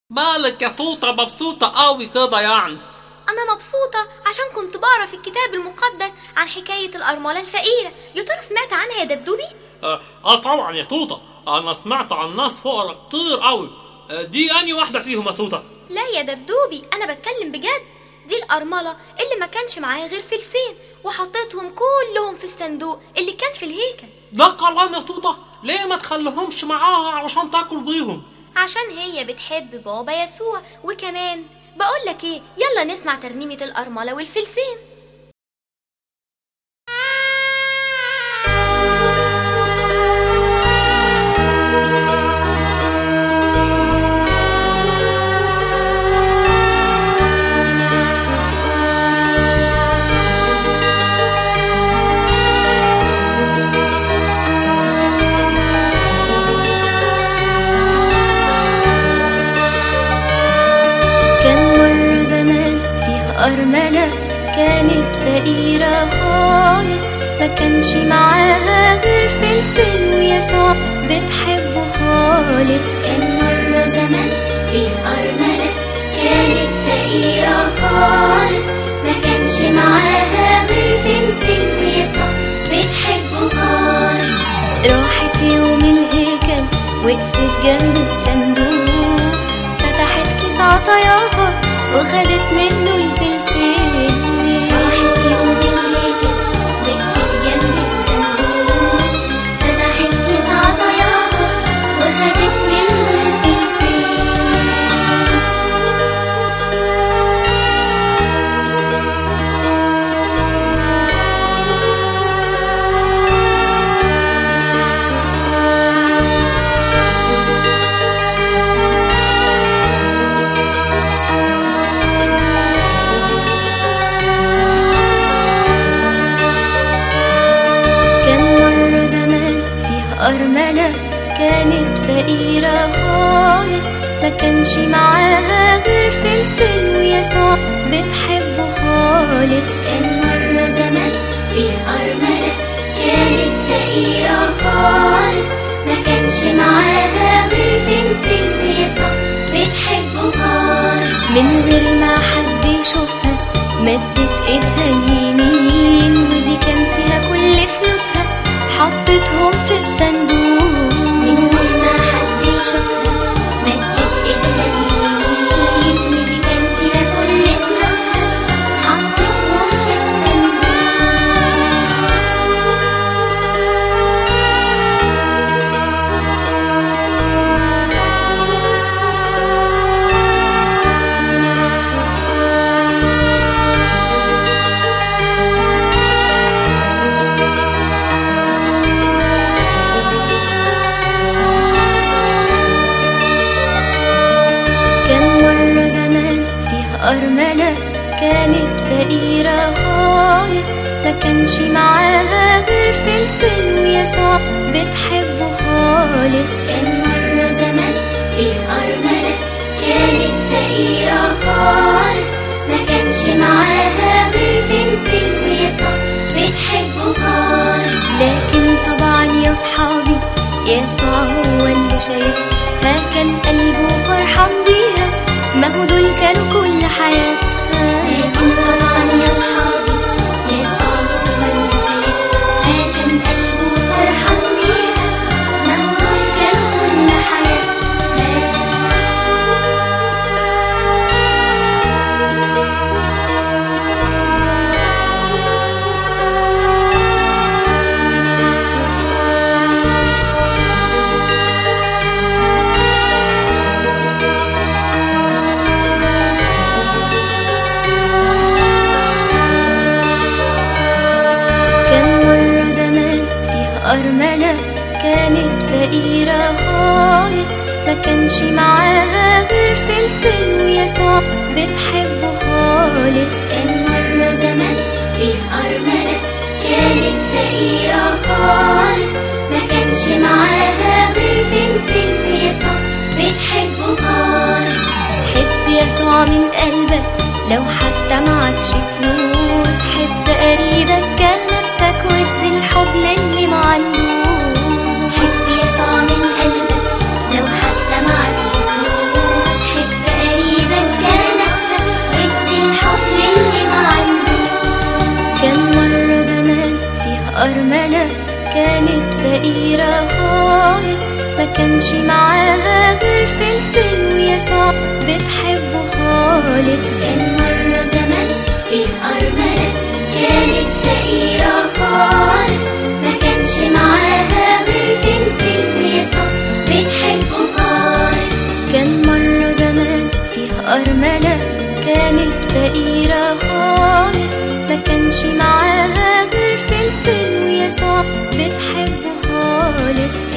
مالك يا توتة مبسوطة قوي كده يعني أنا مبسوطة عشان كنت بقرا في الكتاب المقدس عن حكاية الأرملة الفقيرة يا ترى سمعت عنها يا دبدوبي؟ آه, اه طبعا يا توتة انا سمعت عن ناس فقراء كتير قوي آه دي اني واحدة فيهم يا توتة لا يا دبدوبي أنا بتكلم بجد دي الأرملة اللي ما كانش معاها غير فلسين وحطيتهم كلهم في الصندوق اللي كان في الهيكل ده كلام يا توتة ليه ما تخليهمش معاها علشان تاكل بيهم عشان هي بتحب بابا يسوع وكمان بقول لك ايه يلا نسمع ترنيمة الأرملة والفلسين كان مرة زمان فيها أرملة كانت فقيرة خالص ما كانش معاها غير فلفل ويسوع بتحبه خالص كان مرة زمان فيها أرملة كانت فقيرة خالص ما كانش معاها غير فلفل ويسوع بتحبه خالص راحت يوم الهيكل وقفت جنب الصندوق فتحت كيس عطاياها وخدت منه الفلسين راحت يوم الهيكل وقفت جنب الصندوق فتحت كيس عطاياها وخدت منه الفلسين كان مرة زمان فيها أرملة كانت فقيرة خالص ما كانش معاها غير فلفل ويسوع بتحبه خالص كان مرة زمان فيها أرملة كانت فقيرة خالص ما كانش معاها غير فلفل ويسوع بتحبه خالص من غير ما حد يشوفها مدت ايدها اليمين ودي كان فيها كل فلوسها حطتهم في الصندوق من غير ما حد يشوفها مدت ايدها اليمين ودي كان فيها كل فلوسها حطتهم في الصندوق كان مرة زمان فيها أرملة كانت فقيرة خالص ما كانش معاها غير فلفل ويسوع بتحبه خالص كان مرة زمان فيها أرملة كانت فقيرة خالص ما كانش معاها غير فلفل ويسوع بتحبه خالص لكن طبعا يا صحابي يسوع هو اللي شايفها كان قلبه فرحان بيها ما هو دول كانوا كل حياتها لكن طبعا يا صحابي يسوع هو اللي شايفها كان قلبه فرحان بيها ما هو دول كانوا كل حياتها كان مرة زمان فيها أرملة كانت فقيرة خالص ما كانش معاها غير فلفل ويسوع بتحبه خالص كان مرة زمان فيها أرملة كانت فقيرة خالص ما كانش معاها غير فلفل ويسوع بتحبه خالص حب يسوع من قلبك لو حتى معكش فلوس حب قريبك كنفسك وادي الحب للي ما عندوش حب يسوع من قلبك لو حتى معكش فلوس حب ما كانش معاها غير فلفل ويسوع بتحبه خالص كان مرة زمان فيه أرملة كانت فقيرة خالص ما كانش معاها غير فلفل ويسوع بتحبه خالص كان مرة زمان فيه أرملة كانت فقيرة خالص ما كانش معاها غير فلفل ويسوع بتحبه خالص